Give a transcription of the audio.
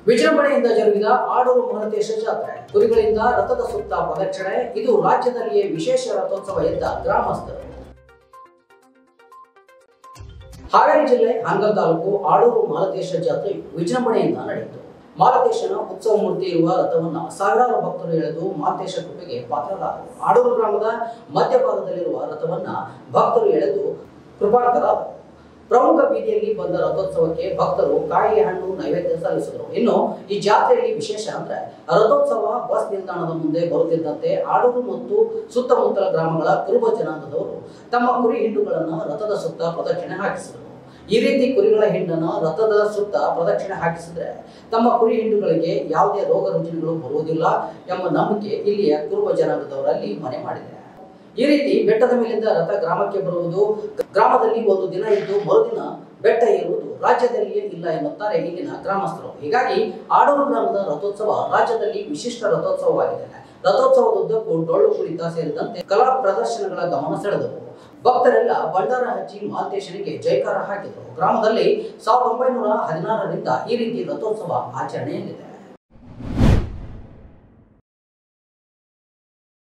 ವಿಜೃಂಭಣೆಯಿಂದ ಜರುಗಿದ ಆಡೂರು ಮಹಂತೇಶ ಜಾತ್ರೆ ಕುರಿಗಳಿಂದ ರಥದ ಸುತ್ತ ಪ್ರದಕ್ಷಿಣೆ ಇದು ರಾಜ್ಯದಲ್ಲಿಯೇ ವಿಶೇಷ ರಥೋತ್ಸವ ಎಂದ ಗ್ರಾಮಸ್ಥರು ಹಾವೇರಿ ಜಿಲ್ಲೆ ಹಾನಗಲ್ ತಾಲೂಕು ಆಡೂರು ಮಾಲತೇಶ ಜಾತ್ರೆ ವಿಜೃಂಭಣೆಯಿಂದ ನಡೆಯಿತು ಮಾಲತೇಶನ ಉತ್ಸವ ಮೂರ್ತಿ ಇರುವ ರಥವನ್ನ ಸಾವಿರಾರು ಭಕ್ತರು ಎಳೆದು ಮಾಲತೇಶ ಕೃಪೆಗೆ ಪಾತ್ರರಾದರು ಆಡೂರು ಗ್ರಾಮದ ಮಧ್ಯಭಾಗದಲ್ಲಿರುವ ರಥವನ್ನ ಭಕ್ತರು ಎಳೆದು ಕೃಪಾಕರಾದರು ಪ್ರಮುಖ ಬೀದಿಯಲ್ಲಿ ಬಂದ ರಥೋತ್ಸವಕ್ಕೆ ಭಕ್ತರು ಕಾಯಿ ಹಣ್ಣು ನೈವೇದ್ಯ ಸಲ್ಲಿಸಿದರು ಇನ್ನು ಈ ಜಾತ್ರೆಯಲ್ಲಿ ವಿಶೇಷ ಅಂದ್ರೆ ರಥೋತ್ಸವ ಬಸ್ ನಿಲ್ದಾಣದ ಮುಂದೆ ಬರುತ್ತಿದ್ದಂತೆ ಆಡೂರು ಮತ್ತು ಸುತ್ತಮುತ್ತಲ ಗ್ರಾಮಗಳ ಕುರುಬ ಜನಾಂಗದವರು ತಮ್ಮ ಕುರಿ ಹಿಂಡುಗಳನ್ನು ರಥದ ಸುತ್ತ ಪ್ರದಕ್ಷಿಣೆ ಹಾಕಿಸಿದರು ಈ ರೀತಿ ಕುರಿಗಳ ಹಿಂಡನ್ನು ರಥದ ಸುತ್ತ ಪ್ರದಕ್ಷಿಣೆ ಹಾಕಿಸಿದ್ರೆ ತಮ್ಮ ಕುರಿ ಹಿಂಡುಗಳಿಗೆ ಯಾವುದೇ ರೋಗ ರುಜಿನಗಳು ಬರುವುದಿಲ್ಲ ಎಂಬ ನಂಬಿಕೆ ಇಲ್ಲಿಯ ಕುರುಬ ಜನಾಂಗದವರಲ್ಲಿ ಮನೆ ಮಾಡಿದೆ ಈ ರೀತಿ ಬೆಟ್ಟದ ಮೇಲಿಂದ ರಥ ಗ್ರಾಮಕ್ಕೆ ಬರುವುದು ಗ್ರಾಮದಲ್ಲಿ ಒಂದು ದಿನ ಇದ್ದು ಮರುದಿನ ಬೆಟ್ಟ ಏರುವುದು ರಾಜ್ಯದಲ್ಲಿಯೇ ಇಲ್ಲ ಎನ್ನುತ್ತಾರೆ ಇಲ್ಲಿನ ಗ್ರಾಮಸ್ಥರು ಹೀಗಾಗಿ ಆಡೂರು ಗ್ರಾಮದ ರಥೋತ್ಸವ ರಾಜ್ಯದಲ್ಲಿ ವಿಶಿಷ್ಟ ರಥೋತ್ಸವವಾಗಿದೆ ರಥೋತ್ಸವದುದ್ದಕ್ಕೂ ಡೊಳ್ಳು ಕುಣಿತ ಸೇರಿದಂತೆ ಕಲಾ ಪ್ರದರ್ಶನಗಳ ಗಮನ ಸೆಳೆದವು ಭಕ್ತರೆಲ್ಲ ಭಂಡಾರ ಹಚ್ಚಿ ಮಾಲ್ತೇಶನಿಗೆ ಜೈಕಾರ ಹಾಕಿದರು ಗ್ರಾಮದಲ್ಲಿ ಸಾವಿರದ ಒಂಬೈನೂರ ಹದಿನಾರರಿಂದ ಈ ರೀತಿ ರಥೋತ್ಸವ ಆಚರಣೆಯಲ್ಲಿದೆ